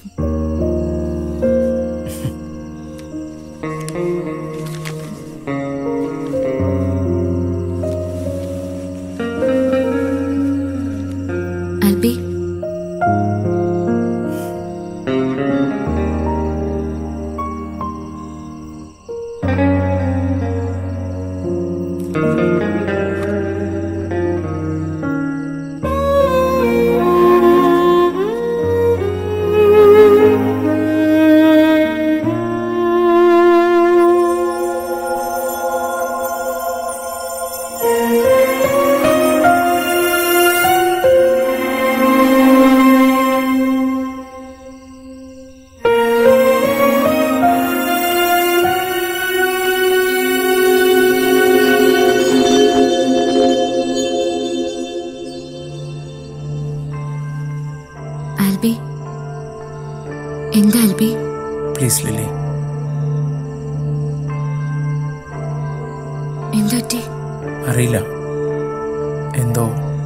ആൽബി ആൽബി എന്താ Albi please lily എന്താ പറ്റി അറിയില്ല എന്തോ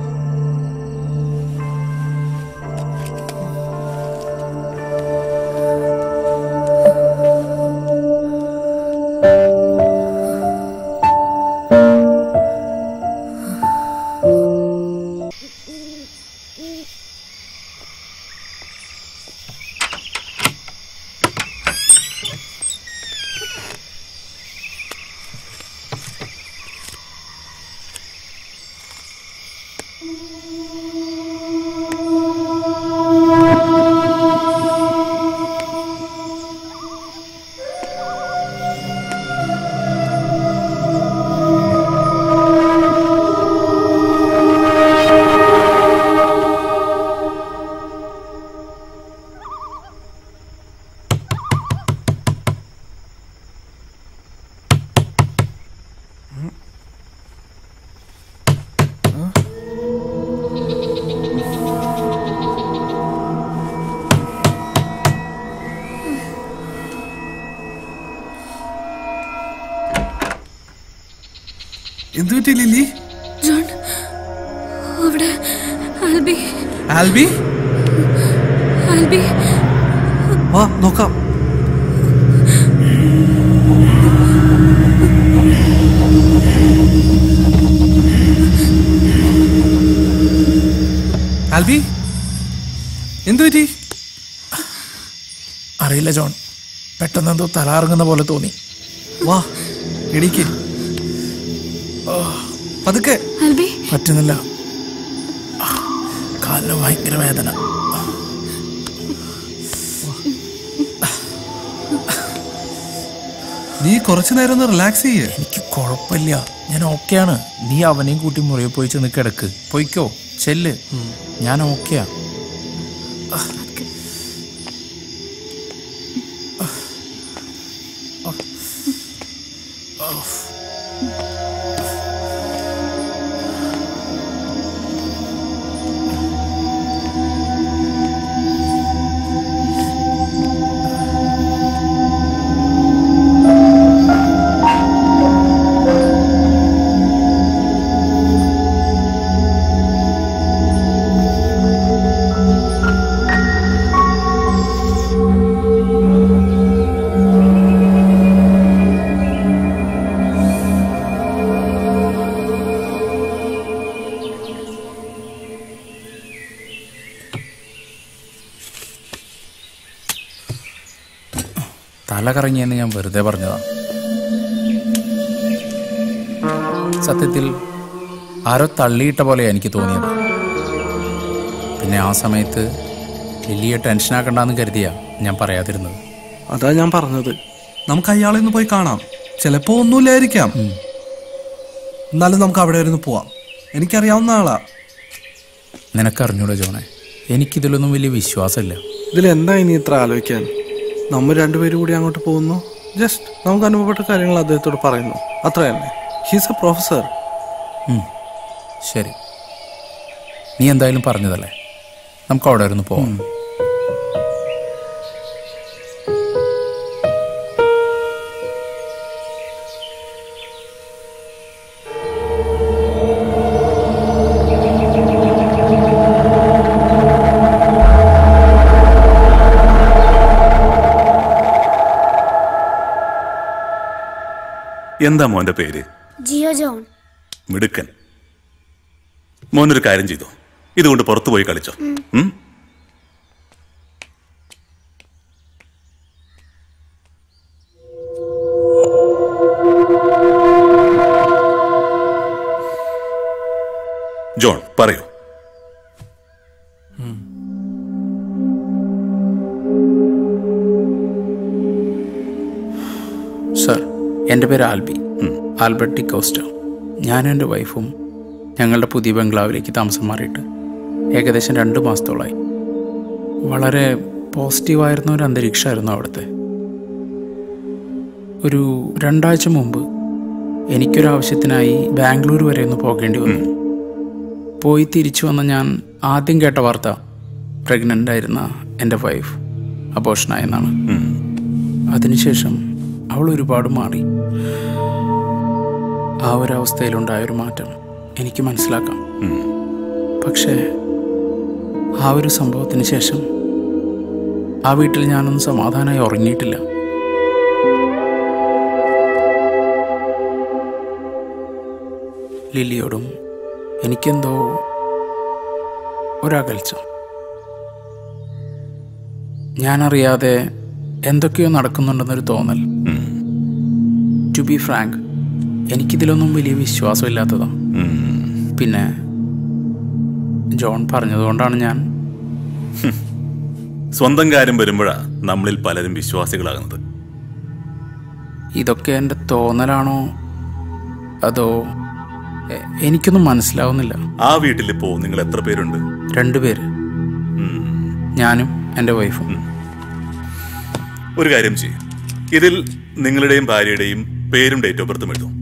എന്തു പറ്റി ലില്ലി ജോൺ അവിടെ ആൽബി ആൽബി ആൽബി വാ നോക്കാം ആൽബി എന്തു പറ്റി അറിയില്ല ജോൺ പെട്ടെന്ന് എന്തോ തലാറങ്ങുന്ന പോലെ തോന്നി വാ എണീക്ക് പതുക്കെ ആൽബി പറ്റുന്നില്ല ആ, കാലിന് ഭയങ്കര വേദന നീ കുറച്ചു നേരം ഒന്ന് റിലാക്സ് ചെയ്യേ എനിക്ക് കുഴപ്പമില്ല ഞാൻ ഓക്കെയാണ് നീ അവനെയും കൂട്ടി മുറിയിൽ പോയി ചെന്ന് കിടക്ക് പൊയ്ക്കോ ചെല്ല് ഞാൻ ഓക്കെയാ തല കറങ്ങിയെന്ന് ഞാൻ വെറുതെ പറഞ്ഞതാ സത്യത്തിൽ ആരോ തള്ളിയിട്ട പോലെയാ എനിക്ക് തോന്നിയത് പിന്നെ ആ സമയത്ത് ലില്ലിയെ ടെൻഷനാക്കണ്ടെന്ന് കരുതിയാ ഞാൻ പറയാതിരുന്നത് അതാ ഞാൻ പറഞ്ഞത് നമുക്ക് അയാളെ ഒന്ന് പോയി കാണാം ചിലപ്പോ ഒന്നുമില്ലായിരിക്കാം എന്നാലും നമുക്ക് അവിടെ വരെ ഒന്ന് പോവാം എനിക്കറിയാവുന്ന ആളാ നിനക്കറിഞ്ഞൂടെ ജോണെ എനിക്കിതിലൊന്നും വലിയ വിശ്വാസമില്ല ഇതിൽ എന്താ ഇനി ഇത്ര ആലോചിക്കാൻ നമ്മൾ രണ്ടുപേരും കൂടി അങ്ങോട്ട് പോകുന്നു ജസ്റ്റ് നമുക്ക് അനുഭവപ്പെട്ട കാര്യങ്ങൾ അദ്ദേഹത്തോട് പറയുന്നു അത്ര തന്നെ ഹീസ് എ പ്രൊഫസർ ഉം, ശരി നീ എന്തായാലും പറഞ്ഞതല്ലേ നമുക്ക് അവിടെ വരെ ഒന്ന് പോവാം എന്താ മോന്റെ പേര് ജിയോ ജോൺ മിടുക്കൻ മോനൊരു കാര്യം ചെയ്തു ഇതുകൊണ്ട് പുറത്തു പോയി കളിച്ചോ ഉം? ജോൺ പറയൂ സർ എൻ്റെ പേര് ആൽബി ആൽബർട്ട് ഡിക്കോസ്റ്റോ ഞാനും എൻ്റെ വൈഫും ഞങ്ങളുടെ പുതിയ ബംഗ്ലാവിലേക്ക് താമസം മാറിയിട്ട് ഏകദേശം രണ്ട് മാസത്തോളമായി വളരെ പോസിറ്റീവായിരുന്ന ഒരു അന്തരീക്ഷമായിരുന്നു അവിടുത്തെ ഒരു രണ്ടാഴ്ച മുമ്പ് എനിക്കൊരാവശ്യത്തിനായി ബാംഗ്ലൂർ വരെ ഒന്ന് പോകേണ്ടി വന്നു പോയി തിരിച്ചു വന്ന ഞാൻ ആദ്യം കേട്ട വാർത്ത പ്രഗ്നൻ്റ് ആയിരുന്ന എൻ്റെ വൈഫ് അബോഷനായെന്നാണ് അതിനുശേഷം അവൾ ഒരുപാട് മാറി ആ ഒരവസ്ഥയിലുണ്ടായൊരു മാറ്റം എനിക്ക് മനസ്സിലാക്കാം പക്ഷേ ആ ഒരു സംഭവത്തിന് ശേഷം ആ വീട്ടിൽ ഞാനൊന്നും സമാധാനമായി ഉറങ്ങിയിട്ടില്ല ലില്ലിയോടും എനിക്കെന്തോ ഒരകൽച്ച ഞാനറിയാതെ എന്തൊക്കെയോ നടക്കുന്നുണ്ടെന്നൊരു തോന്നൽ ടു ബി ഫ്രാങ്ക് എനിക്കിതിലൊന്നും വലിയ വിശ്വാസമില്ലാത്തതാ പിന്നെ ജോൺ പറഞ്ഞതുകൊണ്ടാണ് ഞാൻ സ്വന്തം കാര്യം വരുമ്പോഴാ നമ്മളിൽ പലരും വിശ്വാസികളാകുന്നത് ഇതൊക്കെ എൻ്റെ തോന്നലാണോ അതോ എ- എനിക്കൊന്നും മനസ്സിലാവുന്നില്ല ആ വീട്ടിലിപ്പോ നിങ്ങൾ എത്ര പേരുണ്ട് രണ്ടുപേര് ഞാനും എൻ്റെ വൈഫും ഒരു കാര്യം ചെയ്യും ഇതിൽ നിങ്ങളുടെയും ഭാര്യയുടെയും പേരും ഡേറ്റ് ഓഫ് ബർത്തും എഴുതും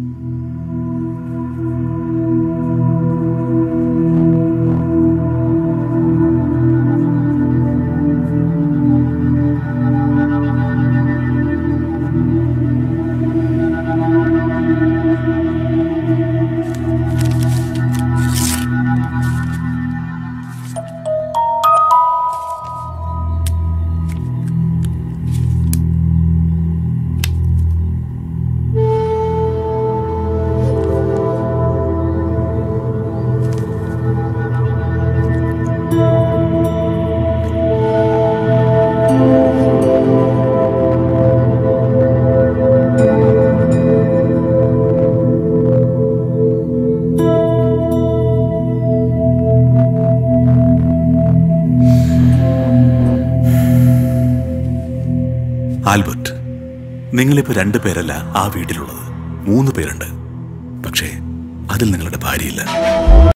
ആൽബർട്ട് നിങ്ങളിപ്പോ രണ്ടു പേരല്ല ആ വീട്ടിലുള്ളത് മൂന്ന് പേരുണ്ട് പക്ഷേ അതിൽ നിങ്ങളുടെ ഭാര്യയില്ല